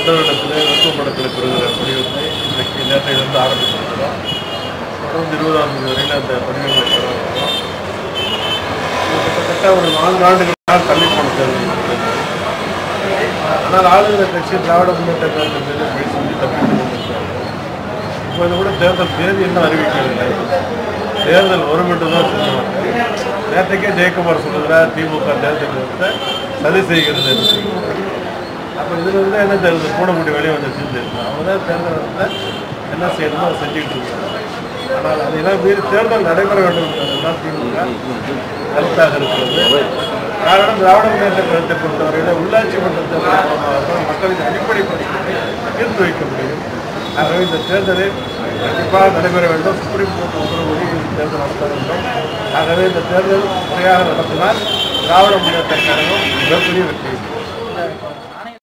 தொண்டர்களிடத்திலே விருப்பப்படத்தில் பெறுகிற படிவத்தை இன்றைக்கு நேற்றையிலிருந்து ஆரம்பித்திருக்கிறோம் தொடர்ந்து இருபதாம் தேதி வரையில் அந்த படிவங்களை பெற இருக்கிறோம் கிட்டத்தட்ட ஒரு நான்கு ஆண்டுகளாக தள்ளி போன தேர்தல் இருக்கிறது. ஆனால் ஆளுநர் கட்சி திராவிட முன்னேற்ற கழகத்தின் மீது போய் சொல்லி தப்பித்துக் கொண்டிருக்கிறார்கள் இப்போது கூட தேர்தல் தேதி இன்னும் அறிவிக்கவில்லை தேர்தல் வரும் என்று தான் சொன்னாங்க நேற்றைக்கே ஜெயக்குமார் சொல்லுகிறார் திமுக தேர்தல் நிறுத்த சதி செய்கிறது என்று சொல்லுகிறார் அப்போ இதில் வந்து என்ன தேர்தல் கூடமுடி வெளியே வந்துச்சுன்னு தெரியும் அவங்க தான் தேர்தல் வந்து என்ன செய்யணுமோ அதை செஞ்சுக்கிட்டு இருக்காங்க ஆனால் அதையெல்லாம் மீறி தேர்தல் நடைபெற வேண்டும் என்பதுதான் திமுக கருத்தாக இருக்கிறது காரணம் திராவிட முன்னேற்ற கருத்தை பொறுத்தவரையில் உள்ளாட்சி மன்ற தேர்தல் மூலமாக தான் மக்களின் அடிப்படை பிரச்சனையை தீர்த்து வைக்க முடியும் ஆகவே இந்த தேர்தலில் கண்டிப்பாக நடைபெற வேண்டும் சுப்ரீம் கோர்ட் உத்தரவுப்படி இந்த தேர்தல் நடத்த வேண்டும் ஆகவே இந்த தேர்தல் முறையாக நடத்தினால் திராவிட முன்னேற்ற கழகம் மிகப்பெரிய வெற்றி